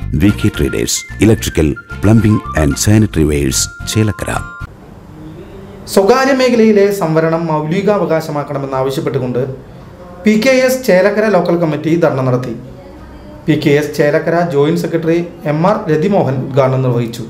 V K traders electrical plumbing and sanitary wares Chelakkara സ്വകാര്യ മേഖലയിലെ സംവരണം മൗലികാവകാശമാക്കണമെന്നാവശ്യപ്പെട്ടുകൊണ്ട് P K S Chelakkara local committee dharna നടത്തി P K S Chelakkara joint secretary M R Rathimohan ഉദ്ഘാടനം നിർവഹിച്ചു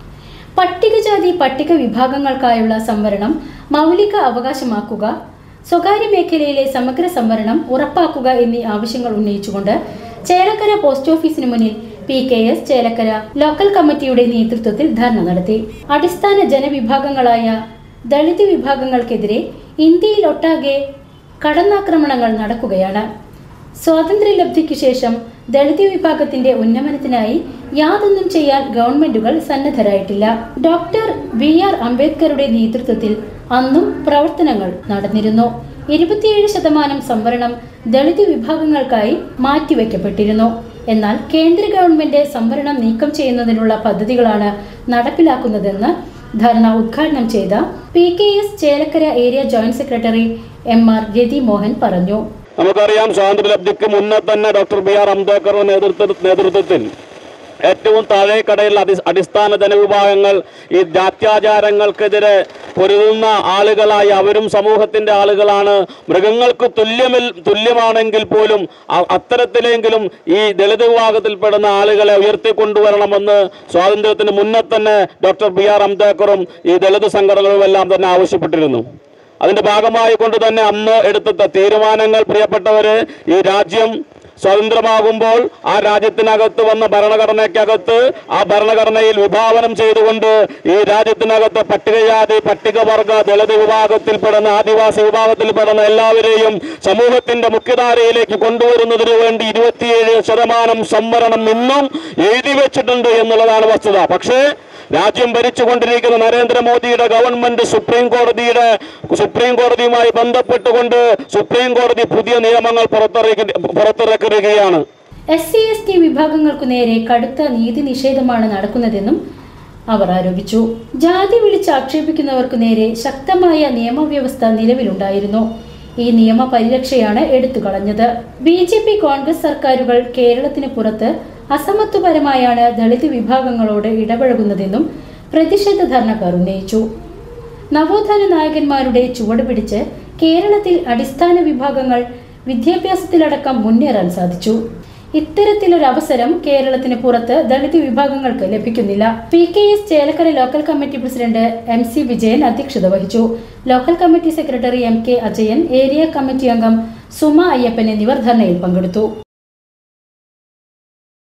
പട്ടികജാതി പട്ടിക വിഭാഗങ്ങൾക്കായുള്ള സംവരണം മൗലിക അവകാശമാക്കുക സ്വകാര്യ മേഖലയിലെ സമഗ്ര സംവരണം ഉറപ്പാക്കുക എന്നീ ആവശ്യങ്ങൾ ഉന്നയിച്ചുകൊണ്ട് ചേലക്കര പോസ്റ്റ് ഓഫീസിന് മുന്നിൽ P K S Chelakkara local കമ്മിറ്റിയുടെ നേതൃത്വത്തിൽ ധർണ നടത്തി അടിസ്ഥാന ജനവിഭാഗങ്ങളായ ദളിത് വിഭാഗങ്ങൾക്കെതിരെ ഇന്ത്യയിലൊട്ടാകെ കടന്നാക്രമണങ്ങൾ നടക്കുകയാണ് സ്വാതന്ത്ര്യലബ്ധിക്ക് ശേഷം ദളിത് വിഭാഗത്തിന്റെ ഉന്നമനത്തിനായി യാതൊന്നും ചെയ്യാൻ ഗവൺമെന്റുകൾ സന്നദ്ധരായിട്ടില്ല ഡോക്ടർ ബി ആർ അംബേദ്കറുടെ നേതൃത്വത്തിൽ അന്നും പ്രവർത്തനങ്ങൾ നടന്നിരുന്നു ഇരുപത്തിയേഴ് ശതമാനം സംവരണം ദളിത് വിഭാഗങ്ങൾക്കായി മാറ്റിവെക്കപ്പെട്ടിരുന്നു എന്നാൽ കേന്ദ്ര ഗവൺമെന്റ് സംവരണം നീക്കം ചെയ്യുന്നതിനുള്ള പദ്ധതികളാണ് നടപ്പിലാക്കുന്നതെന്ന് ധർണ ഉദ്ഘാടനം ചെയ്ത P K S Chelakkara area joint secretary M R Rathi Mohan പറഞ്ഞു നമുക്കറിയാം സ്വാതന്ത്ര്യലബ്ധിക്ക് മുന്നേ തന്നെ ഡോക്ടർ ബി ആർ അംബേദ്കറുടെ നേതൃത്വ നേതൃത്വത്തിൽ ഏറ്റവും താഴേക്കടയിലുള്ള അടി അടിസ്ഥാന ജനവിഭാഗങ്ങൾ ഈ ജാത്യാചാരങ്ങൾക്കെതിരെ പൊരുതുന്ന ആളുകളായി അവരും സമൂഹത്തിന്റെ ആളുകളാണ് മൃഗങ്ങൾക്ക് തുല്യമിൽ തുല്യമാണെങ്കിൽ പോലും അ- അത്തരത്തിലെങ്കിലും ഈ ദളിത് വിഭാഗത്തിൽപ്പെടുന്ന ആളുകളെ ഉയർത്തിക്കൊണ്ടുവരണമെന്ന് സ്വാതന്ത്ര്യത്തിന് മുന്നേ തന്നെ ഡോക്ടർ ബി ആർ അംബേദ്കറും ഈ ദളിത് സംഘടനകളും എല്ലാം തന്നെ ആവശ്യപ്പെട്ടിരുന്നു അതിന്റെ ഭാഗമായി കൊണ്ട് തന്നെ അന്ന് എടുത്ത തീരുമാനങ്ങൾ പ്രിയപ്പെട്ടവര് ഈ രാജ്യം സ്വതന്ത്രമാകുമ്പോൾ ആ രാജ്യത്തിനകത്ത് വന്ന ഭരണഘടനയ്ക്കകത്ത് ആ ഭരണഘടനയിൽ വിഭാവനം ചെയ്തുകൊണ്ട് ഈ രാജ്യത്തിനകത്ത് പട്ടികജാതി പട്ടികവർഗ ദളിത് വിഭാഗത്തിൽപ്പെടുന്ന ആദിവാസി വിഭാഗത്തിൽപ്പെടുന്ന എല്ലാവരെയും സമൂഹത്തിന്റെ മുഖ്യധാരയിലേക്ക് കൊണ്ടുവരുന്നതിന് വേണ്ടി ഇരുപത്തിയേഴ് ശതമാനം സംവരണം ഇന്നും എഴുതി വെച്ചിട്ടുണ്ട് എന്നുള്ളതാണ് വസ്തുത പക്ഷേ രാജ്യം ഭരിച്ചുകൊണ്ടിരിക്കുന്ന നരേന്ദ്രമോദിയുടെ ഗവൺമെന്റ് സുപ്രീം കോടതിയുടെ സുപ്രീം കോടതിയുമായി ബന്ധപ്പെട്ടുകൊണ്ട് സുപ്രീം കോടതി പുതിയ നിയമങ്ങൾ പുറത്തിറക്കി പുറത്തിറക്കുകയാണ് എസ് സി എസ് ടി വിഭാഗങ്ങൾക്കു നേരെ കടുത്ത നീതി നിഷേധമാണ് നടക്കുന്നതെന്നും അവർ ആരോപിച്ചു ജാതി വിളിച്ച് ആക്ഷേപിക്കുന്നവർക്കു നേരെ ശക്തമായ നിയമവ്യവസ്ഥ നിലവിലുണ്ടായിരുന്നു ഈ നിയമ പരിരക്ഷയാണ് എടുത്തു കളഞ്ഞത് ബി ജെ പി കോൺഗ്രസ് സർക്കാരുകൾ കേരളത്തിന് പുറത്ത് അസമത്വപരമായാണ് ദളിത് വിഭാഗങ്ങളോട് ഇടപഴകുന്നതെന്നും പ്രതിഷേധ ധർണക്കാർ ഉന്നയിച്ചു നവോത്ഥാന നായകന്മാരുടെ ചുവട് പിടിച്ച് കേരളത്തിൽ അടിസ്ഥാന വിഭാഗങ്ങൾ വിദ്യാഭ്യാസത്തിലടക്കം മുന്നേറാൻ സാധിച്ചു ഇത്തരത്തിലൊരു അവസരം കേരളത്തിന് പുറത്ത് ദളിത് വിഭാഗങ്ങൾക്ക് ലഭിക്കുന്നില്ല P K S Chelakkara local committee president M C Vijayan അധ്യക്ഷത വഹിച്ചു local committee secretary M K Ajayan area committee അംഗം സുമ അയ്യപ്പൻ എന്നിവർ ധർണയിൽ പങ്കെടുത്തു